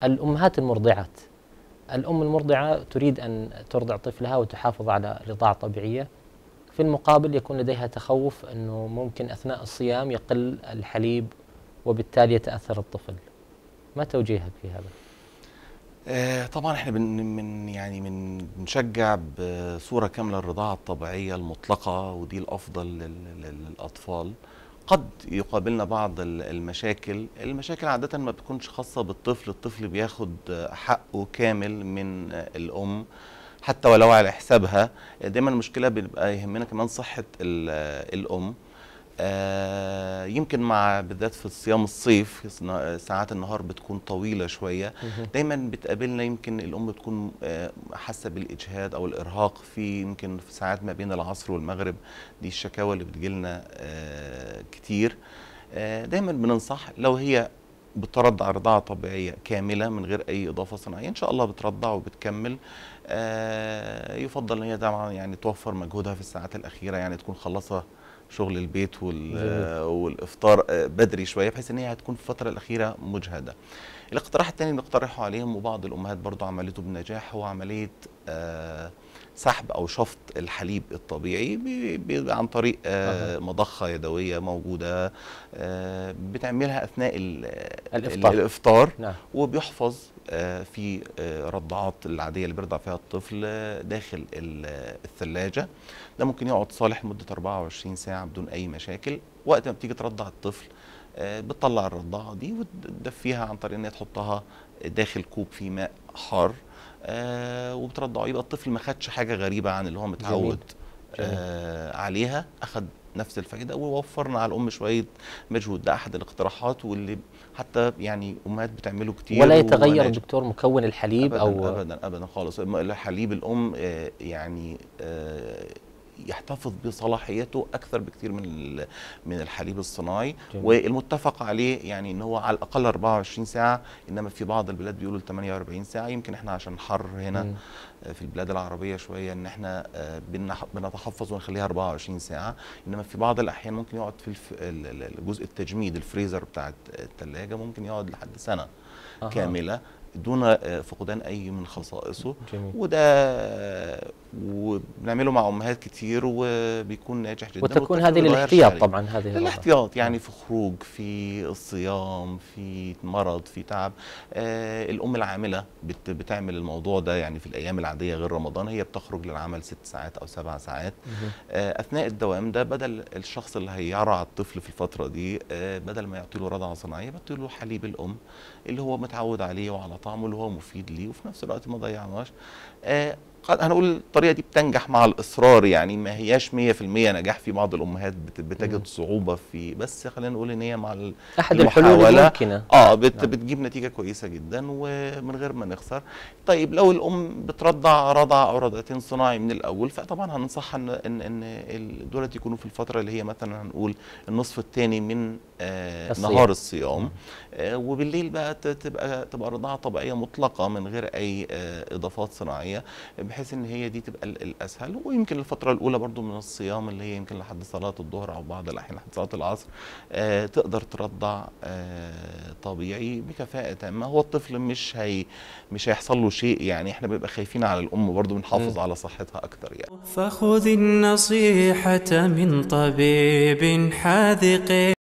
الأمهات المرضعات الأم المرضعة تريد أن ترضع طفلها وتحافظ على رضاعة طبيعية في المقابل يكون لديها تخوف أنه ممكن أثناء الصيام يقل الحليب وبالتالي يتأثر الطفل ما توجيهك في هذا؟ آه طبعا احنا بن من يعني من بنشجع بصوره كامله الرضاعه الطبيعيه المطلقه ودي الافضل لل- لل- للاطفال قد يقابلنا بعض ال- المشاكل المشاكل عاده ما بتكونش خاصه بالطفل الطفل بياخد حقه كامل من الام حتى ولو على حسابها دايما المشكله بيبقى يهمنا كمان صحه ال- الام آه، يمكن مع بالذات في صيام الصيف سنا- ساعات النهار بتكون طويله شويه دايما بتقابلنا يمكن الام بتكون آه، حاسه بالاجهاد او الارهاق في يمكن في ساعات ما بين العصر والمغرب دي الشكاوى اللي بتجيلنا آه، كتير آه، دايما بننصح لو هي بترضع رضاعة طبيعية كاملة من غير أي إضافة صناعية إن شاء الله بترضع وبتكمل آه، يفضل إن هي طبعا يعني توفر مجهودها في الساعات الأخيرة يعني تكون خلصها شغل البيت وال- جميل. والإفطار آه، بدري شوية بحيث إن هي هتكون في الفترة الأخيرة مجهدة الاقتراح الثاني اللي نقترحه عليهم وبعض الأمهات برضو عملته بنجاح هو عملية آه، سحب او شفط الحليب الطبيعي بي- بي- عن طريق آه، مضخه يدويه موجوده آه، بتعملها اثناء ال- الإفطار. الافطار نعم وبيحفظ آه، في آه، رضعات العاديه اللي بيرضع فيها الطفل آه، داخل ال- الثلاجه ده ممكن يقعد صالح لمده 24 ساعه بدون اي مشاكل وقت ما بتيجي ترضع الطفل آه، بتطلع الرضاعه دي وتدفيها عن طريق ان هي تحطها داخل كوب فيه ماء حار آه وبترضعه يبقى الطفل ما خدش حاجه غريبه عن اللي هو متعود جميل. آه عليها اخد نفس الفائده ووفرنا على الام شويه مجهود ده احد الاقتراحات واللي حتى يعني امهات بتعمله كتير ولا يتغير وناجح. دكتور مكون الحليب أبداً أو ابدا ابدا خالص الم- حليب الام آه، يعني آه، يحتفظ بصلاحيته اكثر بكثير من ال- من الحليب الصناعي جميل. والمتفق عليه يعني ان هو على الاقل 24 ساعه انما في بعض البلاد بيقولوا 48 ساعه يمكن احنا عشان حر هنا مم. آه، في البلاد العربيه شويه ان احنا آه، بنح- بنتحفظ ونخليها 24 ساعه انما في بعض الاحيان ممكن يقعد في الف- ال- ال- الجزء التجميد الفريزر بتاع الثلاجه ممكن يقعد لحد سنه أها. كامله دون آه، فقدان اي من خصائصه جميل وده وبنعمله مع امهات كتير وبيكون ناجح جدا وتكون والطفل هذه ما بيتغيرش للاحتياط عليه. طبعا هذه الرضاعة. للاحتياط يعني في خروج في الصيام في مرض في تعب آه الام العامله بت بتعمل الموضوع ده يعني في الايام العاديه غير رمضان هي بتخرج للعمل ست ساعات او سبع ساعات مهم. آه اثناء الدوام ده بدل الشخص اللي هيرعى الطفل في الفتره دي آه بدل ما يعطي له رضعه صناعيه بيعطي له حليب الام اللي هو متعود عليه وعلى طعمه اللي هو مفيد ليه وفي نفس الوقت ما ضيعناش آه قد هنقول الطريقه دي بتنجح مع الاصرار يعني ما هياش 100% نجاح في بعض الامهات بت- مم. بتجد صعوبه في بس خلينا نقول ان هي مع ال- أحد الحلول المحاولة. الممكنة اه بت نعم. بتجيب نتيجه كويسه جدا ومن غير ما نخسر طيب لو الام بترضع رضع او رضعتين صناعي من الاول فطبعا هننصحها ان ان ان ال- دولت يكونوا في الفتره اللي هي مثلا هنقول النصف الثاني من آه الصيام. نهار الصيام مم. آه وبالليل بقى ت- تبقى تبقى رضاعه طبيعيه مطلقه من غير اي آه اضافات صناعيه بحيث ان هي دي تبقى ال- الاسهل ويمكن الفتره الاولى برضو من الصيام اللي هي يمكن لحد صلاه الظهر او بعض الاحيان لحد صلاه العصر آه تقدر ترضع آه طبيعي بكفاءه تامه هو الطفل مش هي مش هيحصل له شيء يعني احنا بنبقى خايفين على الام برضو بنحافظ على صحتها اكتر يعني فخذ النصيحة من طبيب حاذق